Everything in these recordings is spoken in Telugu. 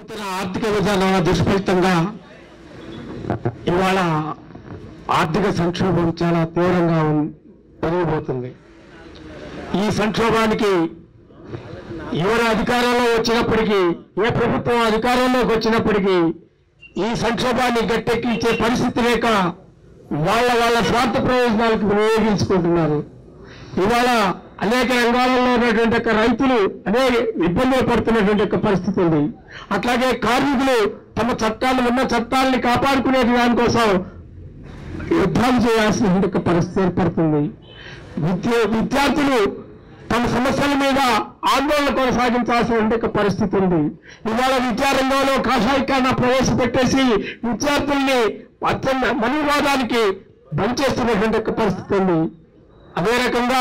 నూతన ఆర్థిక విధానాల దుష్ఫలితంగా ఇవాళ ఆర్థిక సంక్షోభం చాలా తీవ్రంగా ఉన్- పెరిగిపోతుంది ఈ సంక్షోభానికి ఎవరు అధికారంలో వచ్చినప్పటికీ ఏ ప్రభుత్వం అధికారంలోకి వచ్చినప్పటికీ ఈ సంక్షోభాన్ని గట్టెక్కించే పరిస్థితి లేక వాళ్ళ వాళ్ళ స్వార్థ ప్రయోజనాలకు వినియోగించుకుంటున్నారు ఇవాళ అనేక రంగాలలో ఉన్నటువంటి యొక్క రైతులు అనేక ఇబ్బందులు పడుతున్నటువంటి యొక్క పరిస్థితి ఉంది అట్లాగే కార్మికులు తమ చట్టాలు ఉన్న చట్టాలని కాపాడుకునే దానికోసం యుద్ధాలు చేయాల్సినటువంటి యొక్క పరిస్థితి ఏర్పడుతుంది విద్య విద్యార్థులు తమ సమస్యల మీద ఆందోళన కొనసాగించాల్సిన యొక్క పరిస్థితి ఉంది ఇవాళ విద్యారంగంలో కాషాయీకరణ ప్రవేశపెట్టేసి విద్యార్థుల్ని అత్యంత మనువాదానికి బంద్ చేస్తున్నటువంటి యొక్క పరిస్థితి ఉంది అదే రకంగా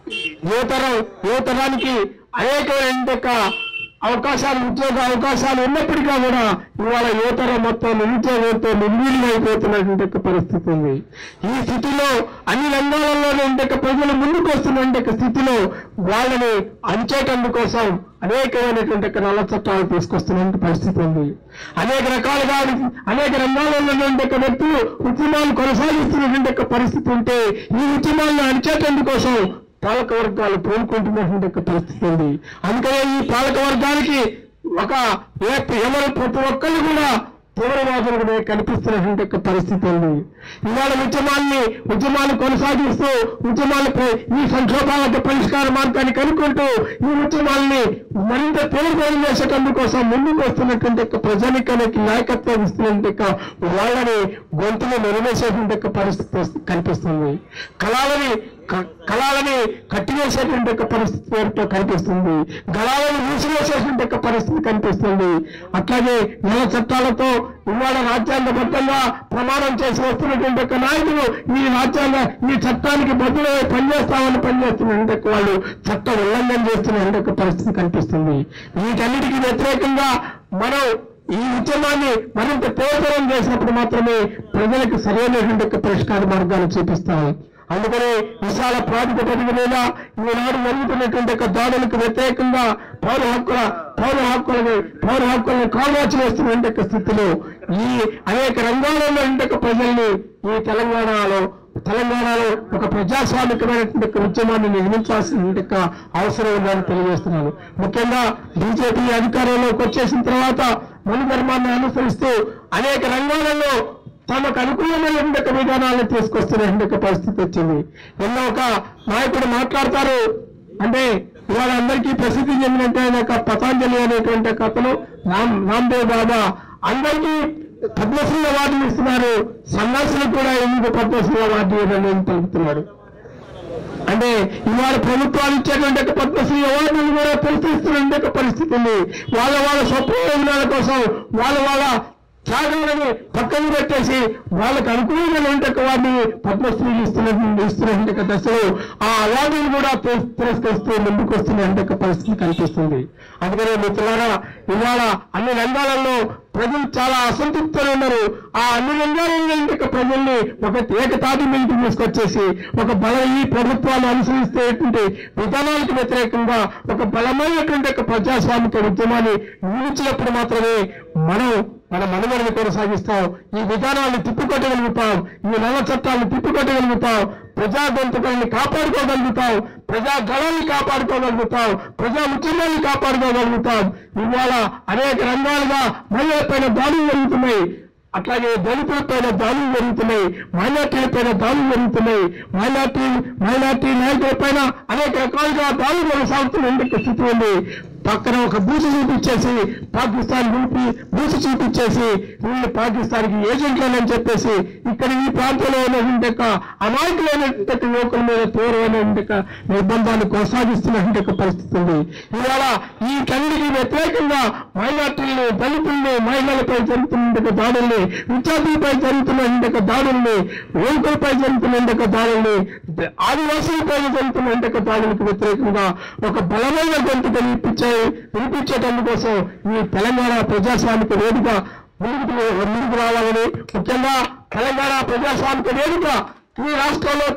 యువతరం యువతరానికి అనేకమైన యొక్క అవకాశాలు ఉద్యోగ అవకాశాలు ఉన్నప్పటికీ కూడా ఇవాళ యువతరం మొత్తం నిరుద్యోగంతో నిర్వీర్యమైపోతున్నటువంటి యొక్క పరిస్థితి ఉంది ఈ స్థితిలో అన్ని రంగాలలో ఉండే ప్రజలు ముందుకు వస్తున్న స్థితిలో వాళ్ళని అంచేటందుకోసం అనేకమైనటువంటి యొక్క నల్ల చట్టాలు తీసుకొస్తున్న పరిస్థితి ఉంది అనేక రకాలుగా అనేక రంగాలలో ఉండే వ్యక్తులు ఉద్యమాలు కొనసాగిస్తున్నటువంటి యొక్క పరిస్థితి ఉంటే ఈ ఉద్యమాలను అణిచేటందుకోసం పాలక వర్గాలు పూనుకుంటున్నటువంటి యొక్క పరిస్థితి ఉంది అందుకనే ఈ పాలక వర్గానికి ఒక ఏ- ఎవరు ప్రతి ఒక్కళ్ళు కూడా తీవ్రవాదులుగానే కనిపిస్తున్నటువంటి యొక్క పరిస్థితి ఉంది ఇవాళ ఉద్యమాన్ని ఉద్యమాలు కొనసాగిస్తూ ఉద్యమాలపై ఈ సంక్షోభాలకు పరిష్కార మార్గాన్ని కనుక్కుంటూ ఈ ఉద్యమాల్ని మరింత తీవ్రతరం చేసేటందుకోసం ముందుకు వస్తున్నటువంటి యొక్క ప్రజానికానికి నాయకత్వం ఇస్తున్నటువంటి యొక్క వాళ్ళని గొంతులు మెరుగేసేటువంటి యొక్క పరిస్థితి వస్తు- కనిపిస్తుంది కళాలని క- కళాలని కట్టివేసేటువంటి యొక్క పరిస్థితి ఏమిటో కనిపిస్తుంది గళాలను మూసివేసేటువంటి యొక్క పరిస్థితి కనిపిస్తుంది అట్లాగే నెల చట్టాలతో ఇవాళ రాజ్యాంగబద్ధంగా ప్రమాణం చేసి వస్తున్నటువంటి యొక్క నాయకులు ఈ రాజ్యాంగ ఈ చట్టానికి బదులై పనిచేస్తామని పనిచేస్తున్నటువంటి యొక్క వాళ్ళు చట్ట ఉల్లంఘన చేస్తున్నటువంటి యొక్క పరిస్థితి కనిపిస్తుంది వీటన్నిటికీ వ్యతిరేకంగా మనం ఈ ఉద్యమాన్ని మరింత తీవ్రతరం చేసినప్పుడు మాత్రమే ప్రజలకు సరైనటువంటి యొక్క పరిష్కార మార్గాలు చూపిస్తాం అందుకని విశాల ప్రాతిపదిక మీద ఈనాడు జరుగుతున్నటువంటి యొక్క దాడులకు వ్యతిరేకంగా పౌర హక్కుల పౌర హక్కులని పౌర హక్కులను కాల్వాచి వేస్తున్నటువంటి యొక్క స్థితిలో ఈ అనేక రంగాలలో ఉన్నటువంటి యొక్క ప్రజల్ని ఈ తెలంగాణలో తెలంగాణలో ఒక ప్రజాస్వామికమైనటువంటి యొక్క ఉద్యమాన్ని నిర్మించాల్సిన యొక్క అవసరం ఉందని తెలియజేస్తున్నాను ముఖ్యంగా బీజేపీ అధికారంలోకి వచ్చేసిన తర్వాత మను ధర్మాన్ని అనుసరిస్తూ అనేక రంగాలలో తమకు అనుకూలమైనటువంటి యొక్క విధానాలను తీసుకొస్తున్నటువంటి యొక్క పరిస్థితి వచ్చింది ఎన్నో ఒక నాయకుడు మాట్లాడతారు అంటే ఇవాళ అందరికీ ప్రసిద్ధి చెందినటువంటి ఒక పతాంజలి అనేటువంటి ఒక అతను రామ్ రామ్దేవ్ బాబా అందరికీ పద్మశ్రీ అవార్డులు ఇస్తున్నారు సన్యాసులకు కూడా ఎందుకు పద్మశ్రీ అవార్డు ఇవ్వాలని పలుకుతున్నాడు అంటే ఇవాళ ప్రభుత్వాలు ఇచ్చేటువంటి ఒక పద్మశ్రీ అవార్డులు కూడా ప్రశ్నిస్తున్న ఒక పరిస్థితి ఉంది వాళ్ళ వాళ్ళ స్వప్రయోజనాల కోసం వాళ్ళ వాళ్ళ త్యాగాలను పక్కన పెట్టేసి వాళ్ళకు అనుకూలమైనటువంటి ఒక వారిని పద్మశ్రీ ఇస్తున్నటువంటి ఇస్తున్నటువంటి ఒక దశలో ఆ అవార్డులు కూడా తిరస్- తిరస్కరిస్తూ ముందుకు వస్తున్నటువంటి ఒక పరిస్థితి కనిపిస్తుంది అందుకనే మిత్రులారా ఇవాళ అన్ని రంగాలలో ప్రజలు చాలా అసంతృప్తిలో ఉన్నారు ఆ అన్ని రంగాలలో యొక్క ప్రజల్ని ఒక ఏకతాటి మీదకి తీసుకొచ్చేసి ఒక బల ఈ ప్రభుత్వాలు అనుసరిస్తేటువంటి విధానాలకు వ్యతిరేకంగా ఒక బలమైనటువంటి ఒక ప్రజాస్వామిక ఉద్యమాన్ని నిర్మించినప్పుడు మాత్రమే మనం మన మనుగడని కొనసాగిస్తాం ఈ విధానాలను తిప్పికొట్టగలుగుతాం ఈ నల్ల చట్టాలను తిప్పికొట్టగలుగుతాం ప్రజా గొంతుకల్ని కాపాడుకోగలుగుతాం ప్రజా గళాన్ని కాపాడుకోగలుగుతాం ప్రజా ఉద్యమాన్ని కాపాడుకోగలుగుతాం ఇవాళ అనేక రంగాలుగా మహిళలపైన దాడులు జరుగుతున్నాయి అట్లాగే దళితుల పైన దాడులు జరుగుతున్నాయి మైనార్టీల పైన దాడులు జరుగుతున్నాయి మైనార్టీ మైనార్టీ నాయకుల పైన అనేక రకాలుగా దాడులు కొనసాగుతున్న స్థితి ఉంది పక్కన ఒక బూసి చూపించేసి పాకిస్తాన్ నిలిపి బూసి చూపించేసి వీళ్ళు పాకిస్తాన్కి ఏజెంట్లని చెప్పేసి ఇక్కడ ఈ ప్రాంతంలో ఉన్నటువంటి యొక్క అమాయకులైనటువంటి యొక్క యువకుల మీద తీవ్రమైనటువంటి యొక్క నిర్బంధాలు కొనసాగిస్తున్నటువంటి యొక్క పరిస్థితి ఉంది ఇవాళ ఈ కన్నిటికి వ్యతిరేకంగా మైనార్టీలను దళితుల్ని మహిళలపై జరుగుతున్న యొక్క దాడుల్ని విద్యార్థులపై జరుగుతున్న యొక్క దాడుల్ని యువకులపై జరుగుతున్న యొక్క దాడుల్ని ఆదివాసులపై జరుగుతున్న యొక్క దాడులకు వ్యతిరేకంగా ఒక బలమైన గొంతు వినిపించే వినిపించేటందుకోసం ఈ తెలంగాణ ప్రజాస్వామిక వేదిక ముందుకు ముందుకు రావాలని ముఖ్యంగా తెలంగాణ ప్రజాస్వామిక వేదిక ఈ రాష్ట్రంలో తె-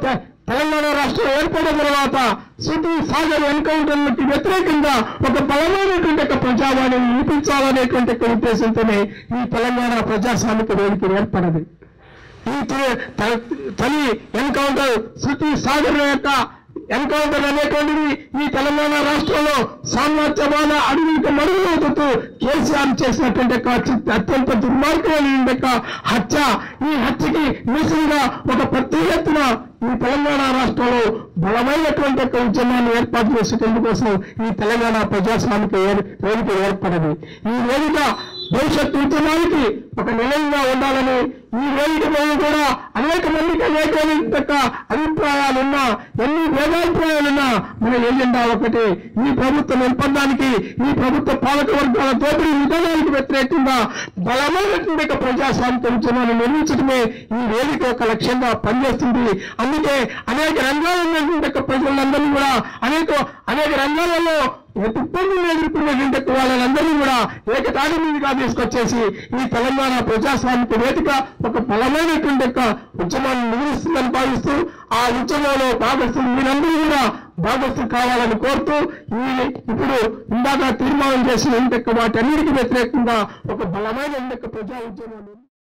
తెలంగాణ రాష్ట్రం ఏర్పడిన తర్వాత సిటీ సాగర్ ఎన్కౌంటర్లకి వ్యతిరేకంగా ఒక బలమైనటువంటి ఒక ప్రజావాణిని వినిపించాలనేటువంటి ఒక ఉద్దేశంతోనే ఈ తెలంగాణ ప్రజాస్వామిక వేదిక ఏర్పడది ఈ తొలి- త- తొలి ఎన్కౌంటర్ శృతి సాగర్ యొక్క ఎన్కౌంటర్ అనేటువంటిది ఈ తెలంగాణ రాష్ట్రంలో సామ్రాజ్యవాద అడుగులకు మరుగుతూ కేసీఆర్ చేసినటువంటి ఒక అత్య- అత్యంత దుర్మార్గమైన యొక్క హత్య ఈ హత్యకి నిరసనగా ఒక పెద్ద ఎత్తున ఈ తెలంగాణ రాష్ట్రంలో బలమైనటువంటి ఒక ఉద్యమాన్ని ఏర్పాటు చేసేటందుకు కోసం ఈ తెలంగాణ ప్రజాస్వామిక ఏ- వేదిక ఏర్పడది ఈ వేదిక భవిష్యత్ ఉద్యమానికి ఒక నిలయంగా ఉండాలని ఈ వేదిక మీద కూడా అనేక మందికి అనేక యొక్క అభిప్రాయాలున్నా ఎన్ని భేదాభిప్రాయాలున్నా మన ఎజెండా ఒకటి ఈ ప్రభుత్వ నిర్బంధానికి ఈ ప్రభుత్వ పాలక వర్గాల దోపిడీ విధానానికి వ్యతిరేకంగా బలమైనటువంటి ఒక ప్రజాస్వామిక ఉద్యమాన్ని నిర్మించడమే ఈ వేదిక యొక్క లక్ష్యంగా పనిచేస్తుంది అందుకే అనేక రంగాల్లో ఉన్నటువంటి యొక్క ప్రజలందరినీ కూడా అనేక అనేక రంగాలలో ఇబ్బందులు ఎదుర్కొన్నటువంటి వాళ్ళందరినీ కూడా ఏకతాటి మీదుగా తీసుకొచ్చేసి ఈ తెలంగాణ ప్రజాస్వామిక వేదిక ఒక బలమైనటువంటి యొక్క ఉద్యమాన్ని నిర్వహిస్తుందని భావిస్తూ ఆ ఉద్యమంలో భాగస్తులు మీరందరూ కూడా భాగస్తులు కావాలని కోరుతూ ఈ ఇప్పుడు ఇందాక తీర్మానం చేసిన ఇంతక వాటన్నిటికీ వ్యతిరేకంగా ఒక బలమైన ఇంతక ప్రజా ఉద్యమాన్ని